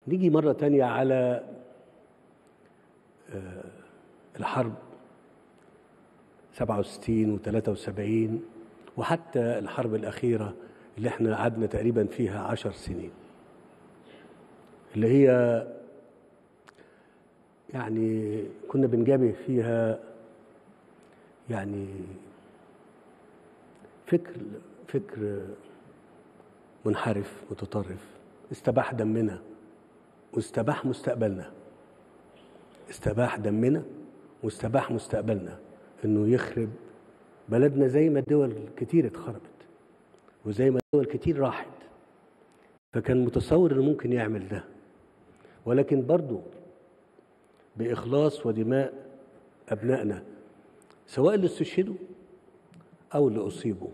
نيجي مرة تانية على آه، الحرب 67 و 73 وحتى الحرب الأخيرة اللي احنا قعدنا تقريبا فيها عشر سنين اللي هي يعني كنا بنجابه فيها يعني فكر فكر منحرف متطرف استباح دمنا واستباح مستقبلنا استباح دمنا واستباح مستقبلنا انه يخرب بلدنا زي ما الدول كتير اتخربت وزي ما الدول كتير راحت فكان متصور انه ممكن يعمل ده ولكن برضه بإخلاص ودماء أبنائنا سواء اللي استشهدوا أو اللي أصيبوا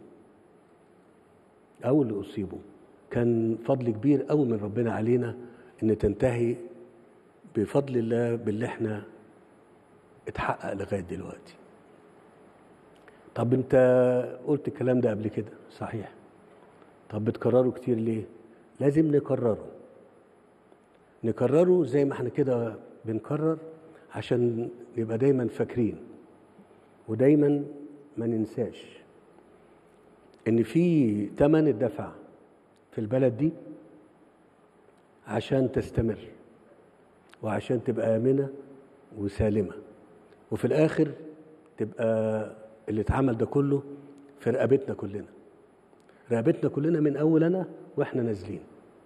أو اللي أصيبوا كان فضل كبير قوي من ربنا علينا إن تنتهي بفضل الله باللي احنا اتحقق لغاية دلوقتي طب انت قلت الكلام ده قبل كده صحيح طب بتكرره كتير ليه لازم نكرره نكرره زي ما احنا كده بنكرر عشان نبقى دايما فاكرين ودايما ما ننساش ان في تمن الدفع في البلد دي عشان تستمر وعشان تبقى آمنة وسالمة وفي الآخر تبقى اللي اتعمل ده كله في رقبتنا كلنا رقبتنا كلنا من أول أنا وإحنا نازلين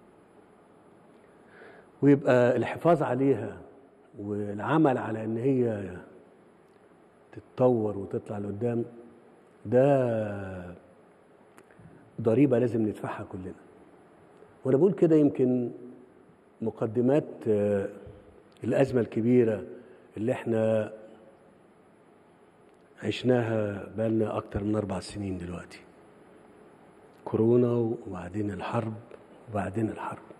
ويبقى الحفاظ عليها والعمل على ان هي تتطور وتطلع لقدام ده ضريبه لازم ندفعها كلنا وانا بقول كده يمكن مقدمات آه، الازمه الكبيره اللي احنا عشناها بقالنا اكتر من اربع سنين دلوقتي كورونا وبعدين الحرب وبعدين الحرب